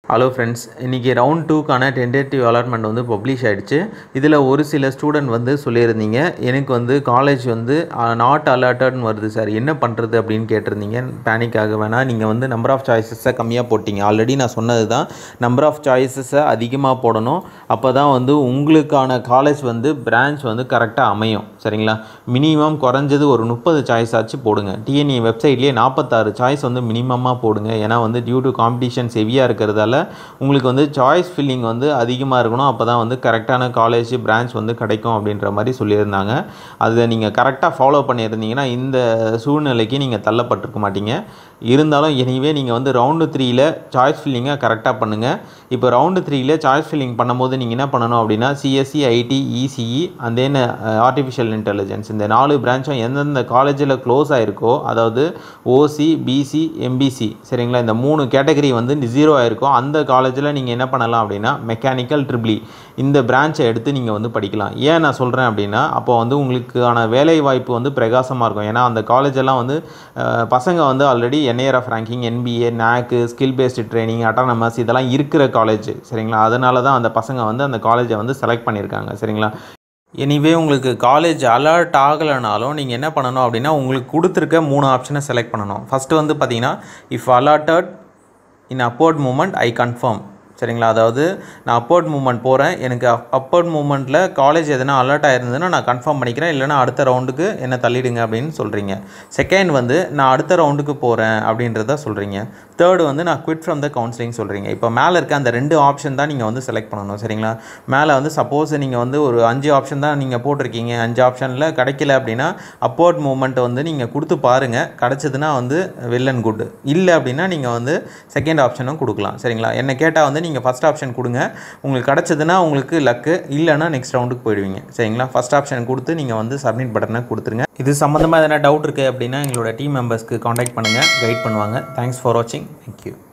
hello friends இன்றைக்கி round டூக்கான tentative allotment வந்து பப்ளிஷ் ஆகிடுச்சு இதில் ஒரு சில ஸ்டூடெண்ட் வந்து சொல்லியிருந்தீங்க எனக்கு வந்து காலேஜ் வந்து நாட் அலாட்டட்னு வருது சார் என்ன பண்ணுறது அப்படின்னு கேட்டிருந்தீங்க பேனிக் ஆக வேணாம் நீங்கள் வந்து நம்பர் ஆஃப் சாய்ஸஸை கம்மியாக போட்டிங்க ஆல்ரெடி நான் சொன்னது தான் நம்பர் ஆஃப் சாய்ஸஸை அதிகமாக போடணும் அப்போ தான் வந்து உங்களுக்கான காலேஜ் வந்து பிரான்ச் வந்து கரெக்டாக அமையும் சரிங்களா மினிமம் குறைஞ்சது ஒரு முப்பது சாய்ஸ் ஆச்சு போடுங்க டிஎன்இ வெப்சைட்லேயே நாற்பத்தாறு சாய்ஸ் வந்து மினிமமாக போடுங்க ஏன்னா வந்து டியூ டு காம்படிஷன்ஸ் ஹெவியாக இருக்கிறதால உங்களுக்கு வந்து சாய்ஸ் ஃபில்லிங் வந்து அதிகமாக இருக்கணும் அப்போ தான் வந்து கரெக்டான காலேஜ் பிரான்ச் வந்து கிடைக்கும் அப்படின்ற மாதிரி சொல்லியிருந்தாங்க அதை நீங்கள் கரெக்டாக ஃபாலோ பண்ணியிருந்தீங்கன்னா இந்த சூழ்நிலைக்கு நீங்கள் தள்ளப்பட்டிருக்க மாட்டீங்க இருந்தாலும் எனிவே நீங்கள் வந்து ரவுண்டு த்ரீயில் சாய்ஸ் ஃபில்லிங்கை கரெக்டாக பண்ணுங்கள் இப்போ ரவுண்டு த்ரீயில் சாய்ஸ் ஃபில்லிங் பண்ணும்போது நீங்கள் என்ன பண்ணணும் அப்படின்னா CSC IT ECE and then artificial intelligence இந்த நாலு பிரான்ச்சும் எந்தெந்த காலேஜில் க்ளோஸ் ஆகிருக்கோ அதாவது ஓசி பிசி எம்பிசி சரிங்களா இந்த மூணு கேட்டகரி வந்து ஜீரோ ஆயிருக்கோ அந்த காலேஜில் நீங்கள் என்ன பண்ணலாம் அப்படின்னா மெக்கானிக்கல் ட்ரிபிளி இந்த பிரான்ச்சை எடுத்து நீங்கள் வந்து படிக்கலாம் ஏன் நான் சொல்கிறேன் அப்படின்னா அப்போ வந்து உங்களுக்கான வேலை வாய்ப்பு வந்து பிரகாசமாக இருக்கும் ஏன்னா அந்த காலேஜெல்லாம் வந்து அஹ், பசங்க வந்து already NAR of ranking NBA NAAC skill based training autonomous இதெல்லாம் இருக்கிற காலேஜ் சரிங்களா அதனால தான் அந்த பசங்க வந்து அந்த காலேஜை வந்து செலக்ட் பண்ணியிருக்காங்க சரிங்களா எனிவே உங்களுக்கு காலேஜ் அலர்ட் ஆகலைனாலும் நீங்கள் என்ன பண்ணணும் அப்படின்னா உங்களுக்கு கொடுத்துருக்க மூணு ஆப்ஷனை செலக்ட் பண்ணணும் ஃபஸ்ட்டு வந்து பார்த்தீங்கன்னா இஃப் அலர்ட்டட் இன் அப்போர்ட் மூமெண்ட் ஐ கன்ஃபார்ம் சரிங்களா அதாவது நான் அப்போர்ட் மூமெண்ட் போகிறேன் எனக்கு அப்போர்ட் மூமெண்ட்டில் காலேஜ் எதனா அலர்ட் ஆயிருந்ததுன்னா நான் கன்ஃபார்ம் பண்ணிக்கிறேன் இல்லைனா அடுத்த ரவுண்டுக்கு என்ன தள்ளிடுங்க அப்படின்னு சொல்கிறீங்க செகண்ட் வந்து நான் அடுத்த ரவுண்டுக்கு போகிறேன் அப்படின்றத சொல்கிறீங்க தேர்டு வந்து நான் குவிட் ஃப்ரம் த கவுன்சிலிங் சொல்கிறீங்க இப்போ மேலே இருக்க அந்த ரெண்டு ஆப்ஷன் தான் நீங்கள் வந்து செலக்ட் பண்ணணும் சரிங்களா மேலே வந்து சப்போஸ் நீங்கள் வந்து ஒரு அஞ்சு ஆப்ஷன் தான் நீங்கள் போட்டிருக்கீங்க அஞ்சு ஆப்ஷனில் கிடைக்கல அப்படின்னா அப்போர்ட் மூமெண்ட்டை வந்து நீங்கள் கொடுத்து பாருங்கள் கிடச்சதுன்னா வந்து வெல் அண்ட் குட் இல்லை அப்படின்னா நீங்கள் வந்து செகண்ட் ஆப்ஷனும் கொடுக்கலாம் சரிங்களா என்ன கேட்டால் வந்து நீங்கள் ஃபஸ்ட் ஆப்ஷன் கொடுங்க உங்களுக்கு கிடச்சதுன்னா உங்களுக்கு லக்கு இல்லைன்னா நெக்ஸ்ட் ரவுண்டுக்கு போயிடுவீங்க சரிங்களா ஃபஸ்ட் ஆப்ஷன் கொடுத்து நீங்கள் வந்து சப்மிட் பட்டனை கொடுத்துருங்க இது சம்மந்தமாக எதனா டவுட் இருக்குது அப்படின்னா எங்களோட டீம் மெம்பர்ஸ்க்கு காண்டாக்ட் பண்ணுங்கள் கைட் பண்ணுவாங்க தேங்க்ஸ் ஃபார் வாட்சிங் தேங்க்யூ